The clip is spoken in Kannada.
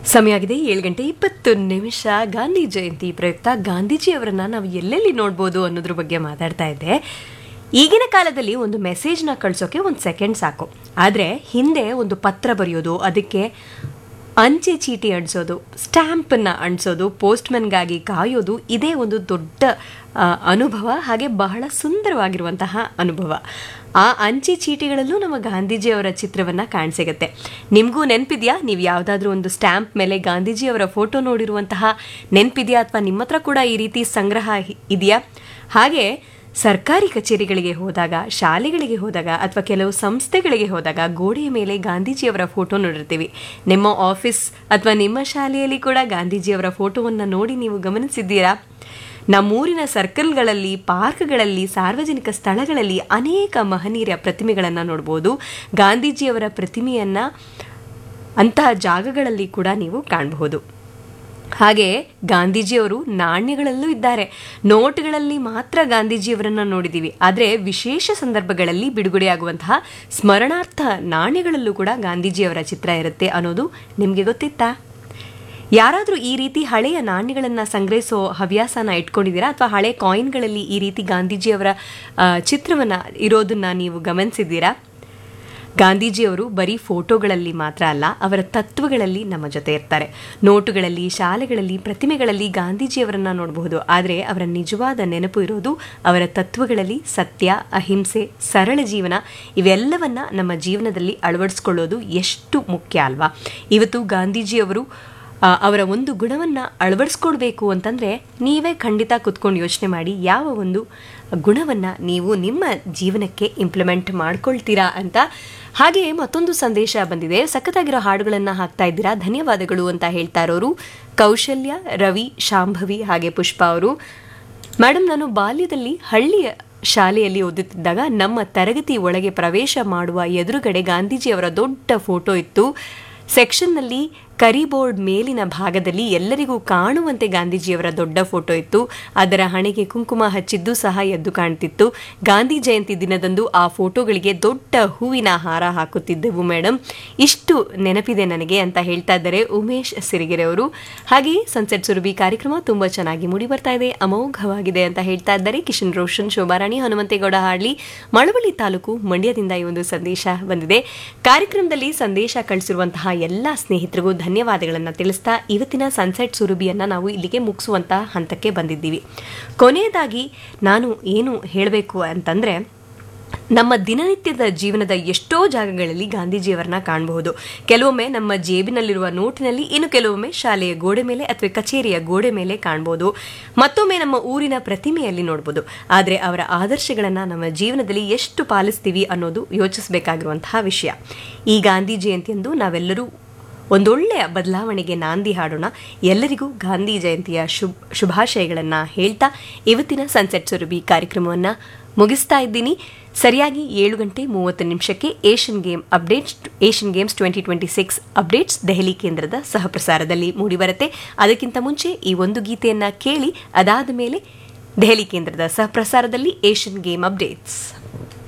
ಸಮಯ ಆಗಿದೆ ಏಳು ಗಂಟೆ ಇಪ್ಪತ್ತು ನಿಮಿಷ ಗಾಂಧಿ ಜಯಂತಿ ಪ್ರಯುಕ್ತ ಗಾಂಧೀಜಿಯವರನ್ನ ನಾವು ಎಲ್ಲೆಲ್ಲಿ ನೋಡ್ಬೋದು ಅನ್ನೋದ್ರ ಬಗ್ಗೆ ಮಾತಾಡ್ತಾ ಇದ್ದೆ ಈಗಿನ ಕಾಲದಲ್ಲಿ ಒಂದು ಮೆಸೇಜ್ನ ಕಳ್ಸೋಕೆ ಒಂದು ಸೆಕೆಂಡ್ ಸಾಕು ಆದರೆ ಹಿಂದೆ ಒಂದು ಪತ್ರ ಬರೆಯೋದು ಅದಕ್ಕೆ ಅಂಚೆ ಚೀಟಿ ಅಂಟಿಸೋದು ಸ್ಟ್ಯಾಂಪನ್ನು ಅಂಟಿಸೋದು ಪೋಸ್ಟ್ಮನ್ಗಾಗಿ ಕಾಯೋದು ಇದೇ ಒಂದು ದೊಡ್ಡ ಆ, ಅನುಭವ ಹಾಗೆ ಬಹಳ ಸುಂದರವಾಗಿರುವಂತಹ ಅನುಭವ ಆ ಅಂಚೆ ಚೀಟಿಗಳಲ್ಲೂ ನಮ್ಮ ಗಾಂಧೀಜಿಯವರ ಚಿತ್ರವನ್ನು ಕಾಣಸಿಗತ್ತೆ ನಿಮಗೂ ನೆನಪಿದೆಯಾ ನೀವು ಯಾವುದಾದ್ರೂ ಒಂದು ಸ್ಟ್ಯಾಂಪ್ ಮೇಲೆ ಗಾಂಧೀಜಿಯವರ ಫೋಟೋ ನೋಡಿರುವಂತಹ ನೆನಪಿದೆಯಾ ಅಥವಾ ನಿಮ್ಮ ಹತ್ರ ಕೂಡ ಈ ರೀತಿ ಸಂಗ್ರಹ ಹಿ- ಇದೆಯಾ ಹಾಗೆ ಸರ್ಕಾರಿ ಕಚೇರಿಗಳಿಗೆ ಹೋದಾಗ ಶಾಲೆಗಳಿಗೆ ಹೋದಾಗ ಅಥವಾ ಕೆಲವು ಸಂಸ್ಥೆಗಳಿಗೆ ಹೋದಾಗ ಗೋಡೆಯ ಮೇಲೆ ಗಾಂಧೀಜಿಯವರ ಫೋಟೋ ನೋಡಿರ್ತೀವಿ ನಿಮ್ಮ ಆಫೀಸ್ ಅಥವಾ ನಿಮ್ಮ ಶಾಲೆಯಲ್ಲಿ ಕೂಡ ಗಾಂಧೀಜಿಯವರ ಫೋಟೋವನ್ನು ನೋಡಿ ನೀವು ಗಮನಿಸಿದ್ದೀರಾ ನಮ್ಮೂರಿನ ಸರ್ಕಲ್ಗಳಲ್ಲಿ ಪಾರ್ಕ್ಗಳಲ್ಲಿ ಸಾರ್ವಜನಿಕ ಸ್ಥಳಗಳಲ್ಲಿ ಅನೇಕ ಮಹನೀಯರ ಪ್ರತಿಮೆಗಳನ್ನು ನೋಡ್ಬೋದು ಗಾಂಧೀಜಿಯವರ ಪ್ರತಿಮೆಯನ್ನು ಅಂತಹ ಜಾಗಗಳಲ್ಲಿ ಕೂಡ ನೀವು ಕಾಣಬಹುದು ಹಾಗೆ ಗಾಂಧೀಜಿಯವರು ನಾಣ್ಯಗಳಲ್ಲೂ ಇದ್ದಾರೆ ನೋಟ್ಗಳಲ್ಲಿ ಮಾತ್ರ ಗಾಂಧೀಜಿಯವರನ್ನ ನೋಡಿದ್ದೀವಿ ಆದರೆ ವಿಶೇಷ ಸಂದರ್ಭಗಳಲ್ಲಿ ಬಿಡುಗಡೆಯಾಗುವಂತಹ ಸ್ಮರಣಾರ್ಥ ನಾಣ್ಯಗಳಲ್ಲೂ ಕೂಡ ಗಾಂಧೀಜಿಯವರ ಚಿತ್ರ ಇರುತ್ತೆ ಅನ್ನೋದು ನಿಮಗೆ ಗೊತ್ತಿತ್ತಾ ಯಾರಾದರೂ ಈ ರೀತಿ ಹಳೆಯ ನಾಣ್ಯಗಳನ್ನು ಸಂಗ್ರಹಿಸೋ ಹವ್ಯಾಸನ ಇಟ್ಕೊಂಡಿದ್ದೀರಾ ಅಥವಾ ಹಳೆ ಕಾಯಿನ್ಗಳಲ್ಲಿ ಈ ರೀತಿ ಗಾಂಧೀಜಿಯವರ ಆ, ಚಿತ್ರವನ್ನ ಇರೋದನ್ನ ನೀವು ಗಮನಿಸಿದ್ದೀರಾ ಗಾಂಧೀಜಿಯವರು ಬರೀ ಫೋಟೋಗಳಲ್ಲಿ ಮಾತ್ರ ಅಲ್ಲ ಅವರ ತತ್ವಗಳಲ್ಲಿ ನಮ್ಮ ಜೊತೆ ಇರ್ತಾರೆ ನೋಟುಗಳಲ್ಲಿ ಶಾಲೆಗಳಲ್ಲಿ ಪ್ರತಿಮೆಗಳಲ್ಲಿ ಗಾಂಧೀಜಿಯವರನ್ನ ನೋಡಬಹುದು ಆದರೆ ಅವರ ನಿಜವಾದ ನೆನಪು ಇರೋದು ಅವರ ತತ್ವಗಳಲ್ಲಿ ಸತ್ಯ ಅಹಿಂಸೆ ಸರಳ ಜೀವನ ಇವೆಲ್ಲವನ್ನ ನಮ್ಮ ಜೀವನದಲ್ಲಿ ಅಳವಡಿಸ್ಕೊಳ್ಳೋದು ಎಷ್ಟು ಮುಖ್ಯ ಅಲ್ವಾ ಇವತ್ತು ಗಾಂಧೀಜಿಯವರು ಆ, ಅವರ ಒಂದು ಗುಣವನ್ನು ಅಳವಡಿಸ್ಕೊಳ್ಬೇಕು ಅಂತಂದರೆ ನೀವೇ ಖಂಡಿತ ಕುತ್ಕೊಂಡು ಯೋಚನೆ ಮಾಡಿ ಯಾವ ಒಂದು ಗುಣವನ್ನು ನೀವು ನಿಮ್ಮ ಜೀವನಕ್ಕೆ ಇಂಪ್ಲಿಮೆಂಟ್ ಮಾಡ್ಕೊಳ್ತೀರಾ ಅಂತ ಹಾಗೆ ಮತ್ತೊಂದು ಸಂದೇಶ ಬಂದಿದೆ ಸಖತ್ತಾಗಿರೋ ಹಾಡುಗಳನ್ನು ಹಾಕ್ತಾ ಇದ್ದೀರಾ ಧನ್ಯವಾದಗಳು ಅಂತ ಹೇಳ್ತಾ ಇರೋರು ಕೌಶಲ್ಯ ರವಿ ಶಾಂಭವಿ ಹಾಗೆ ಪುಷ್ಪ ಅವರು ಮೇಡಮ್ ನಾನು ಬಾಲ್ಯದಲ್ಲಿ ಹಳ್ಳಿಯ ಶಾಲೆಯಲ್ಲಿ ಓದುತ್ತಿದ್ದಾಗ ನಮ್ಮ ತರಗತಿ ಒಳಗೆ ಪ್ರವೇಶ ಮಾಡುವ ಎದುರುಗಡೆ ಗಾಂಧೀಜಿಯವರ ದೊಡ್ಡ ಫೋಟೋ ಇತ್ತು ಸೆಕ್ಷನ್ನಲ್ಲಿ ಕರಿಬೋರ್ಡ್ ಮೇಲಿನ ಭಾಗದಲ್ಲಿ ಎಲ್ಲರಿಗೂ ಕಾಣುವಂತೆ ಗಾಂಧೀಜಿಯವರ ದೊಡ್ಡ ಫೋಟೋ ಇತ್ತು ಅದರ ಹಣೆಗೆ ಕುಂಕುಮ ಹಚ್ಚಿದ್ದು ಸಹ ಎದ್ದು ಕಾಣ್ತಿತ್ತು ಗಾಂಧಿ ಜಯಂತಿ ದಿನದಂದು ಆ ಫೋಟೋಗಳಿಗೆ ದೊಡ್ಡ ಹೂವಿನ ಹಾರ ಹಾಕುತ್ತಿದ್ದೆವು ಮೇಡಮ್ ಇಷ್ಟು ನೆನಪಿದೆ ನನಗೆ ಅಂತ ಹೇಳ್ತಾ ಇದ್ದಾರೆ ಉಮೇಶ್ ಸಿರಿಗೆರೆ ಅವರು ಹಾಗೆಯೇ ಸನ್ಸೆಟ್ ಸುರಭಿ ಕಾರ್ಯಕ್ರಮ ತುಂಬಾ ಚೆನ್ನಾಗಿ ಮೂಡಿ ಬರ್ತಾ ಇದೆ ಅಮೋಘವಾಗಿದೆ ಅಂತ ಹೇಳ್ತಾ ಇದ್ದಾರೆ ಕಿಶನ್ ರೋಷನ್ ಶೋಭಾರಾಣಿ ಹನುಮಂತೇಗೌಡ ಹಾಡ್ಲಿ ಮಳವಳ್ಳಿ ತಾಲೂಕು ಮಂಡ್ಯದಿಂದ ಈ ಒಂದು ಸಂದೇಶ ಬಂದಿದೆ ಕಾರ್ಯಕ್ರಮದಲ್ಲಿ ಸಂದೇಶ ಕಳಿಸಿರುವಂತಹ ಎಲ್ಲ ಸ್ನೇಹಿತರಿಗೂ ಧನ್ಯವಾದಗಳನ್ನು ತಿಳಿಸ್ತಾ ಇವತ್ತಿನ ಸನ್ಸೆಟ್ ಸುರಭಿಯನ್ನ ನಾವು ಇಲ್ಲಿಗೆ ಮುಗಿಸುವಂತಹ ಹಂತಕ್ಕೆ ಬಂದಿದ್ದೀವಿ ಕೊನೆಯದಾಗಿ ನಾನು ಏನು ಹೇಳಬೇಕು ಅಂತಂದ್ರೆ ನಮ್ಮ ದಿನನಿತ್ಯದ ಜೀವನದ ಎಷ್ಟೋ ಜಾಗಗಳಲ್ಲಿ ಗಾಂಧೀಜಿಯವರನ್ನ ಕಾಣಬಹುದು ಕೆಲವೊಮ್ಮೆ ನಮ್ಮ ಜೇಬಿನಲ್ಲಿರುವ ನೋಟಿನಲ್ಲಿ ಇನ್ನು ಕೆಲವೊಮ್ಮೆ ಶಾಲೆಯ ಗೋಡೆ ಮೇಲೆ ಅಥವಾ ಕಚೇರಿಯ ಗೋಡೆ ಮೇಲೆ ಕಾಣಬಹುದು ಮತ್ತೊಮ್ಮೆ ನಮ್ಮ ಊರಿನ ಪ್ರತಿಮೆಯಲ್ಲಿ ನೋಡ್ಬೋದು ಆದರೆ ಅವರ ಆದರ್ಶಗಳನ್ನು ನಮ್ಮ ಜೀವನದಲ್ಲಿ ಎಷ್ಟು ಪಾಲಿಸ್ತೀವಿ ಅನ್ನೋದು ಯೋಚಿಸಬೇಕಾಗಿರುವಂತಹ ವಿಷಯ ಈ ಗಾಂಧಿ ಜಯಂತಿಯಂದು ನಾವೆಲ್ಲರೂ ಒಂದೊಳ್ಳೆಯ ಬದಲಾವಣೆಗೆ ನಾಂದಿ ಹಾಡೋಣ ಎಲ್ಲರಿಗೂ ಗಾಂಧಿ ಜಯಂತಿಯ ಶುಭ ಶುಭಾಶಯಗಳನ್ನು ಹೇಳ್ತಾ ಇವತ್ತಿನ ಸನ್ಸೆಟ್ ಸುರಭಿ ಕಾರ್ಯಕ್ರಮವನ್ನು ಮುಗಿಸ್ತಾ ಇದ್ದೀನಿ ಸರಿಯಾಗಿ ಏಳು ಗಂಟೆ ಮೂವತ್ತು ನಿಮಿಷಕ್ಕೆ Asian game updates Asian games twenty twenty six updates Delhi ಕೇಂದ್ರದ ಸಹಪ್ರಸಾರದಲ್ಲಿ ಮೂಡಿಬರುತ್ತೆ ಅದಕ್ಕಿಂತ ಮುಂಚೆ ಈ ಒಂದು ಗೀತೆಯನ್ನು ಕೇಳಿ ಅದಾದ ಮೇಲೆ ದೆಹಲಿ ಕೇಂದ್ರದ ಸಹಪ್ರಸಾರದಲ್ಲಿ ಏಷ್ಯನ್ ಗೇಮ್ ಅಪ್ಡೇಟ್ಸ್